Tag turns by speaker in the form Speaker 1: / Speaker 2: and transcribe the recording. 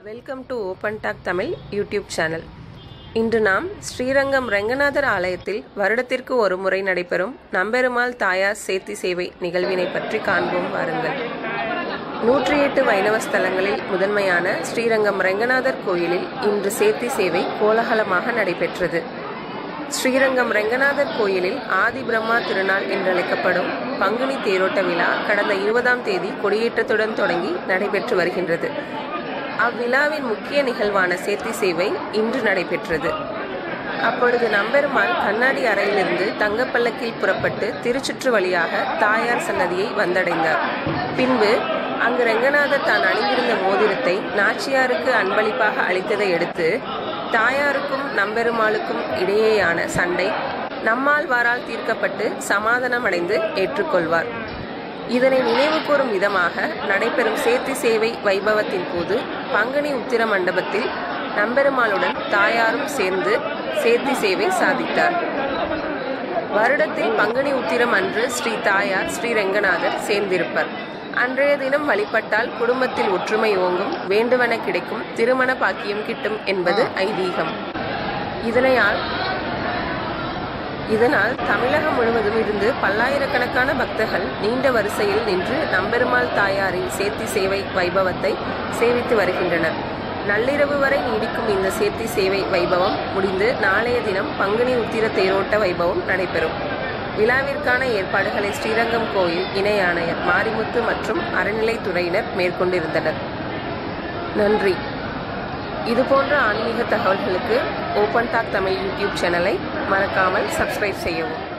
Speaker 1: welcome to open talk Tamil YouTube channel இன்று நாம் ஸ்ரீரங்கம் ரெங்கநாதர் ஆலயத்தில் வருடத்திற்கு ஒரு முறை நடைபெறும் நம்பெருமாள் தாயார் சேத்தி சேவை நிகழ்வினை பற்றி காண்போம் வாருங்கள் நூற்றி எட்டு வைணவ ஸ்தலங்களில் முதன்மையான ஸ்ரீரங்கம் ரெங்கநாதர் கோயிலில் இன்று சேத்தி சேவை கோலாகலமாக நடைபெற்றது ஸ்ரீரங்கம் ரெங்கநாதர் கோயிலில் ஆதி பிரம்மா திருநாள் என்றழைக்கப்படும் பங்குனி தேரோட்ட விழா கடந்த இருபதாம் தேதி கொடியேற்றத்துடன் தொடங்கி நடைபெற்று வருகின்றது அவ்விழாவின் முக்கிய நிகழ்வான சேத்தி சேவை இன்று நடைபெற்றது அப்பொழுது நம்பெருமாள் கண்ணாடி அறையிலிருந்து தங்கப்பல்லக்கில் புறப்பட்டு திருச்சுற்று வழியாக தாயார் சன்னதியை வந்தடைந்தார் பின்பு அங்கு ரெங்கநாதர் தான் அணிந்திருந்த மோதிரத்தை நாச்சியாருக்கு அன்பளிப்பாக அளித்ததை அடுத்து தாயாருக்கும் நம்பெருமாளுக்கும் இடையேயான சண்டை நம்மாழ்வாரால் தீர்க்கப்பட்டு சமாதானமடைந்து ஏற்றுக்கொள்வார் இதனை நினைவு கூறும் விதமாக நடைபெறும் சேர்த்தி சேவை வைபவத்தின் போது பங்குனி உத்திர மண்டபத்தில் நம்பெருமாளுடன் தாயாரும் சேர்ந்து சேர்த்தி சேவை சாதித்தார் வருடத்தில் பங்குனி உத்திரம் அன்று ஸ்ரீ தாயார் ஸ்ரீ ரெங்கநாதர் சேர்ந்திருப்பர் அன்றைய தினம் வழிபட்டால் குடும்பத்தில் ஒற்றுமை ஓங்கும் வேண்டுவன கிடைக்கும் திருமண பாக்கியம் கிட்டும் என்பது ஐதீகம் இதனையால் இதனால் தமிழகம் முழுவதும் இருந்து பல்லாயிரக்கணக்கான பக்தர்கள் நீண்ட வரிசையில் நின்று நம்பெருமாள் தாயாரின் சேர்த்தி சேவை வைபவத்தை சேவித்து வருகின்றனர் நள்ளிரவு வரை நீடிக்கும் இந்த சேர்த்தி சேவை வைபவம் முடிந்து நாளைய தினம் பங்குனி உத்திர தேரோட்ட வைபவம் நடைபெறும் விழாவிற்கான ஏற்பாடுகளை ஸ்ரீரங்கம் கோயில் இணை ஆணையர் மாரிமுத்து மற்றும் அறநிலைத்துறையினர் மேற்கொண்டிருந்தனர் நன்றி இதுபோன்ற ஆன்மீக தகவல்களுக்கு ஓப்பன் டாக் தமிழ் யூடியூப் சேனலை மறக்காமல் சப்ஸ்கிரைப் செய்யவும்